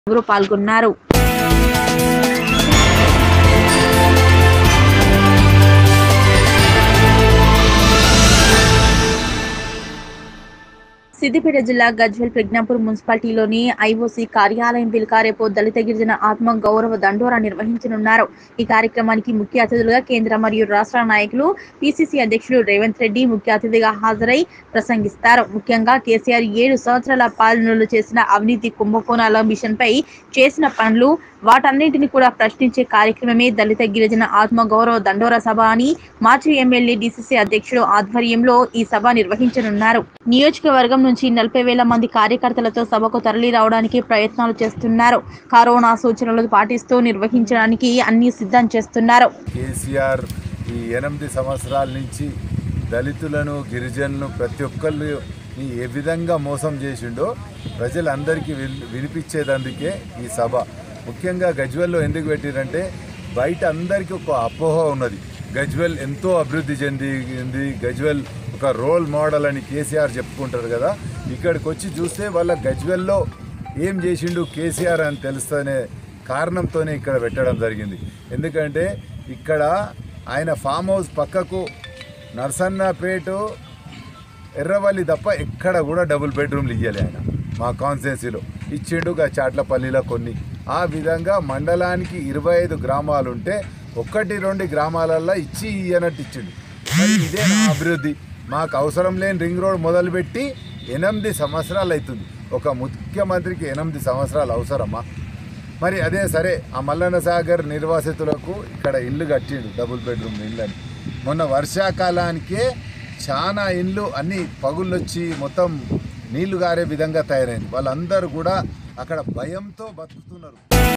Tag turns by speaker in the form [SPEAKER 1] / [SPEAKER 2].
[SPEAKER 1] ఎవరు పాల్గొన్నారు సిద్దిపేట జిల్లా గజ్వెల్ ప్రజ్ఞాపూర్ మున్సిపాలిటీలోని ఐఓసీ కార్యాలయం పిలుకా రేపు దళిత గిరిజన ఆత్మ గౌరవ దండోరా నిర్వహించనున్నారు ఈ కార్యక్రమానికి ముఖ్య అతిథులుగా కేంద్ర మరియు రాష్ట్ర నాయకులు పిసిసి అధ్యక్షుడు రేవంత్ రెడ్డి ముఖ్య అతిథిగా హాజరై ప్రసంగిస్తారు ముఖ్యంగా కేసీఆర్ ఏడు సంవత్సరాల పాలనలో చేసిన అవినీతి కుంభకోణాల మిషన్ పై చేసిన పనులు వాటన్నింటిని కూడా ప్రశ్నించే కార్యక్రమమే దళిత గిరిజన ఆత్మ గౌరవ దండోరా సభ అని మాజీ ఎమ్మెల్యే డిసిసి అధ్యక్షుడు ఆధ్వర్యంలో ఈ సభ నిర్వహించనున్నారు నియోజకవర్గం నుంచి నలభై వేల మంది కార్యకర్తలతో సభకు తరలి రావడానికి ప్రయత్నాలు చేస్తున్నారు కరోనా సూచనలు పాటిస్తూ నిర్వహించడానికి అన్ని సిద్ధం చేస్తున్నారు
[SPEAKER 2] కేసీఆర్ ఈ ఎనిమిది సంవత్సరాల నుంచి దళితులను గిరిజనులను ప్రతి ఒక్కళ్ళు ఏ విధంగా మోసం చేసిండో ప్రజలందరికీ విన్- వినిపించేదందుకే ఈ సభ ముఖ్యంగా గజ్వెల్లో ఎందుకు పెట్టిరంటే బయట అందరికీ ఒక అపోహ ఉన్నది గజ్వెల్ ఎంతో అభివృద్ధి చెందింది గజ్వెల్ ఒక రోల్ మోడల్ అని కేసీఆర్ చెప్పుకుంటారు కదా ఇక్కడికి వచ్చి చూస్తే వాళ్ళ గజ్వెల్లో ఏం చేసిండు కేసీఆర్ అని తెలుస్తనే కారణంతోనే ఇక్కడ పెట్టడం జరిగింది ఎందుకంటే ఇక్కడ ఆయన ఫామ్ హౌస్ పక్కకు నర్సన్నపేట ఎర్రవల్లి తప్ప ఎక్కడ కూడా డబుల్ బెడ్రూమ్లు ఇవ్వాలి ఆయన మా కాన్స్టిట్యున్సీలో ఇచ్చిండు గా చాట్లపల్లిలో కొన్ని ఆ విధంగా మండలానికి ఇరవై ఐదు గ్రామాలు ఉంటే ఒక్కటి రెండు గ్రామాలల్లో ఇచ్చి ఇయ్యనట్టు ఇచ్చిండు మరి ఇదే నా అభివృద్ధి మాకు అవసరం లేని రింగ్ రోడ్ మొదలుపెట్టి ఎనిమిది సంవత్సరాలు అవుతుంది ఒక ముఖ్యమంత్రికి ఎనిమిది సంవత్సరాలు అవసరమా మరి అదే సరే ఆ మల్లన్న సాగర్ నిర్వాసితులకు ఇక్కడ ఇల్లు కట్టిండు డబుల్ బెడ్రూమ్ ఇల్లు అని మొన్న వర్షాకాలానికే చాలా ఇండ్లు అన్ని పగుళ్ళొచ్చి మొత్తం నీళ్లు గారే విధంగా తయారైంది వాళ్ళందరూ కూడా అక్కడ భయంతో బతుకుతున్నారు